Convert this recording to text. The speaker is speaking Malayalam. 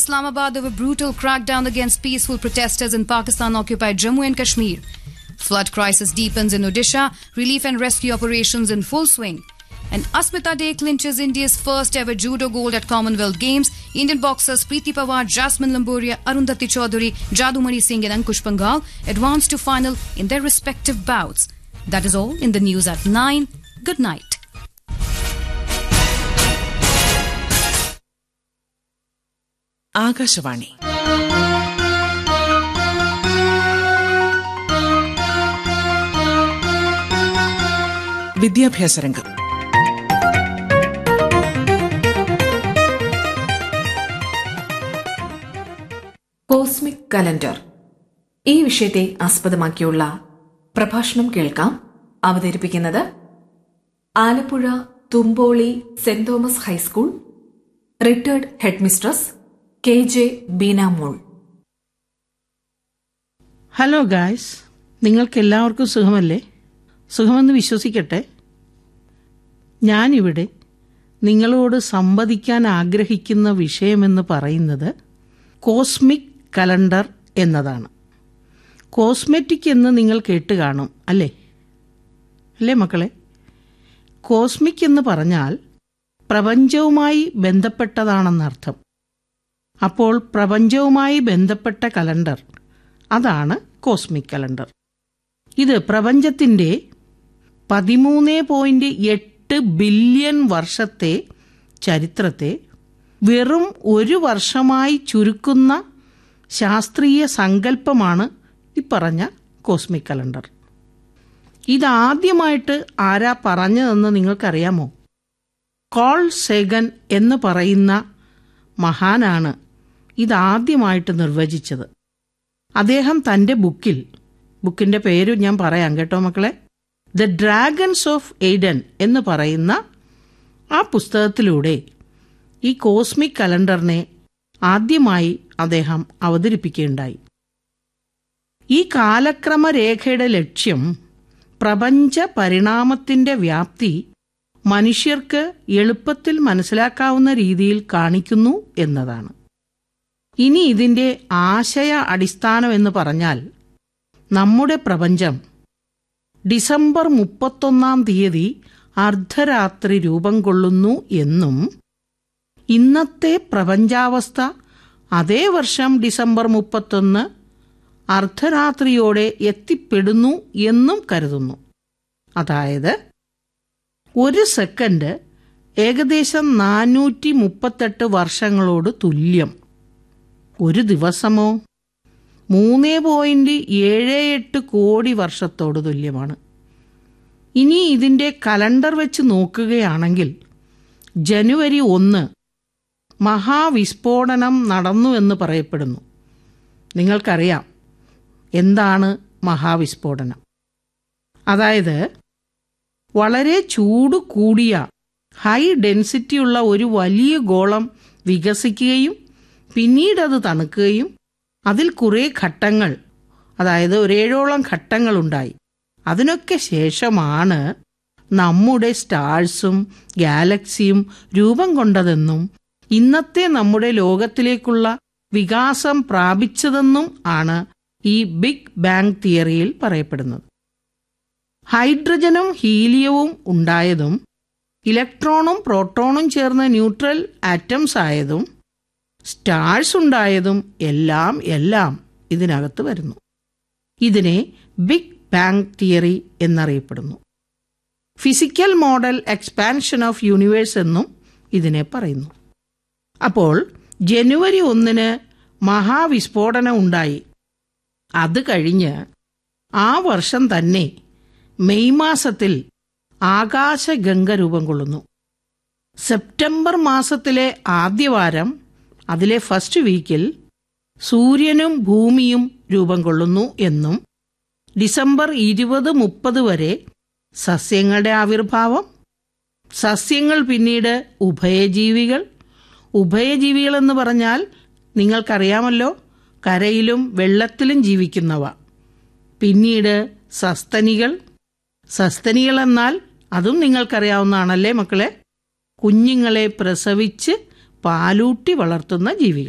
Islamabad over brutal crackdown against peaceful protesters in Pakistan occupied Jammu and Kashmir. Flood crisis deepens in Odisha, relief and rescue operations in full swing. And Asmita Day clinches India's first ever judo gold at Commonwealth Games. Indian boxers Preeti Pawar, Jasmine Lamboria, Arundhati Chaudhary, Jadumani Singh and Ankush Pangal advance to final in their respective bouts. That is all in the news at 9. Good night. Akashvani വിദ്യാഭ്യാസ രംഗം കോസ്മിക് കലണ്ടർ ഈ വിഷയത്തെ ആസ്പദമാക്കിയുള്ള പ്രഭാഷണം കേൾക്കാം അവതരിപ്പിക്കുന്നത് Alappuzha Thumpoly saint Thomas high school retired headmistress K J Beenamol hello guys നിങ്ങൾക്ക് എല്ലാവർക്കും സുഖമല്ലേ സുഖമെന്ന് വിശ്വസിക്കട്ടെ ഞാനിവിടെ നിങ്ങളോട് സംവദിക്കാൻ ആഗ്രഹിക്കുന്ന വിഷയമെന്ന് പറയുന്നത് കോസ്മിക് കലണ്ടർ എന്നതാണ് കോസ്മെറ്റിക് എന്ന് നിങ്ങൾ കേട്ട് കാണും അല്ലേ അല്ലേ മക്കളെ കോസ്മിക് എന്ന് പറഞ്ഞാൽ പ്രപഞ്ചവുമായി ബന്ധപ്പെട്ടതാണെന്നർത്ഥം അപ്പോൾ പ്രപഞ്ചവുമായി ബന്ധപ്പെട്ട കലണ്ടർ അതാണ് കോസ്മിക് കലണ്ടർ ഇത് പ്രപഞ്ചത്തിൻ്റെ പതിമൂന്ന് പോയിന്റ് എട്ട് ബില്യൺ വർഷത്തെ ചരിത്രത്തെ വെറും ഒരു വർഷമായി ചുരുക്കുന്ന ശാസ്ത്രീയ സങ്കല്പമാണ് ഈ പറഞ്ഞ കോസ്മിക് കലണ്ടർ ഇതാദ്യമായിട്ട് ആരാ പറഞ്ഞതെന്ന് നിങ്ങൾക്കറിയാമോ കോൾ സെഗൻ എന്ന് പറയുന്ന മഹാനാണ് ഇതാദ്യമായിട്ട് നിർവചിച്ചത് അദ്ദേഹം തൻ്റെ ബുക്കിൽ ബുക്കിൻ്റെ പേര് ഞാൻ പറയാം കേട്ടോ മക്കളെ ദ ഡ്രാഗൺസ് ഓഫ് എയ്ഡൻ എന്ന് പറയുന്ന ആ പുസ്തകത്തിലൂടെ ഈ കോസ്മിക് കലണ്ടറിനെ ആദ്യമായി അദ്ദേഹം അവതരിപ്പിക്കുകയുണ്ടായി ഈ കാലക്രമരേഖയുടെ ലക്ഷ്യം പ്രപഞ്ച പരിണാമത്തിൻ്റെ വ്യാപ്തി മനുഷ്യർക്ക് എളുപ്പത്തിൽ മനസ്സിലാക്കാവുന്ന രീതിയിൽ കാണിക്കുന്നു എന്നതാണ് ഇനി ഇതിൻ്റെ ആശയ അടിസ്ഥാനം എന്ന് പറഞ്ഞാൽ നമ്മുടെ പ്രപഞ്ചം ഡിസംബർ മുപ്പത്തൊന്നാം തീയതി അർദ്ധരാത്രി രൂപം കൊള്ളുന്നു എന്നും ഇന്നത്തെ പ്രപഞ്ചാവസ്ഥ അതേ വർഷം ഡിസംബർ മുപ്പത്തൊന്ന് അർദ്ധരാത്രിയോടെ എത്തിപ്പെടുന്നു എന്നും കരുതുന്നു അതായത് ഒരു സെക്കൻഡ് ഏകദേശം നാനൂറ്റി മുപ്പത്തെട്ട് വർഷങ്ങളോട് തുല്യം ഒരു ദിവസമോ മൂന്ന് പോയിന്റ് ഏഴ് എട്ട് കോടി വർഷത്തോട് തുല്യമാണ് ഇനി ഇതിൻ്റെ കലണ്ടർ വെച്ച് നോക്കുകയാണെങ്കിൽ ജനുവരി ഒന്ന് മഹാവിസ്ഫോടനം നടന്നു എന്ന് പറയപ്പെടുന്നു നിങ്ങൾക്കറിയാം എന്താണ് മഹാവിസ്ഫോടനം അതായത് വളരെ ചൂട് കൂടിയ ഹൈ ഡെൻസിറ്റിയുള്ള ഒരു വലിയ ഗോളം വികസിക്കുകയും പിന്നീട് അത് തണുക്കുകയും അതിൽ കുറേ ഘട്ടങ്ങൾ അതായത് ഒരേഴോളം ഘട്ടങ്ങളുണ്ടായി അതിനൊക്കെ ശേഷമാണ് നമ്മുടെ സ്റ്റാഴ്സും ഗാലക്സിയും രൂപം കൊണ്ടതെന്നും ഇന്നത്തെ നമ്മുടെ ലോകത്തിലേക്കുള്ള വികാസം പ്രാപിച്ചതെന്നും ആണ് ഈ ബിഗ് ബാങ് തിയറിയിൽ പറയപ്പെടുന്നത് ഹൈഡ്രജനും ഹീലിയവും ഉണ്ടായതും ഇലക്ട്രോണും പ്രോട്ടോണും ചേർന്ന് ന്യൂട്രൽ ആറ്റംസ് ആയതും സ്റ്റാഴ്സ് ഉണ്ടായതും എല്ലാം എല്ലാം ഇതിനകത്ത് വരുന്നു ഇതിനെ ബിഗ് ബാങ് തിയറി എന്നറിയപ്പെടുന്നു physical model expansion of universe എന്നും ഇതിനെ പറയുന്നു അപ്പോൾ ജനുവരി ഒന്നിന് മഹാവിസ്ഫോടനം ഉണ്ടായി അത് കഴിഞ്ഞ് ആ വർഷം തന്നെ മെയ് മാസത്തിൽ ആകാശഗംഗ രൂപം കൊള്ളുന്നു സെപ്റ്റംബർ മാസത്തിലെ ആദ്യവാരം അതിലെ ഫസ്റ്റ് വീക്കിൽ സൂര്യനും ഭൂമിയും രൂപം കൊള്ളുന്നു എന്നും ഡിസംബർ ഇരുപത് മുപ്പത് വരെ സസ്യങ്ങളുടെ ആവിർഭാവം സസ്യങ്ങൾ പിന്നീട് ഉഭയജീവികൾ ഉഭയജീവികൾ എന്ന് പറഞ്ഞാൽ നിങ്ങൾക്കറിയാമല്ലോ കരയിലും വെള്ളത്തിലും ജീവിക്കുന്നവ പിന്നീട് സസ്തനികൾ സസ്തനികൾ എന്നാൽ അതും നിങ്ങൾക്കറിയാവുന്നതാണല്ലേ മക്കളെ കുഞ്ഞുങ്ങളെ പ്രസവിച്ച് പാലൂട്ടി വളർത്തുന്ന ജീവികൾ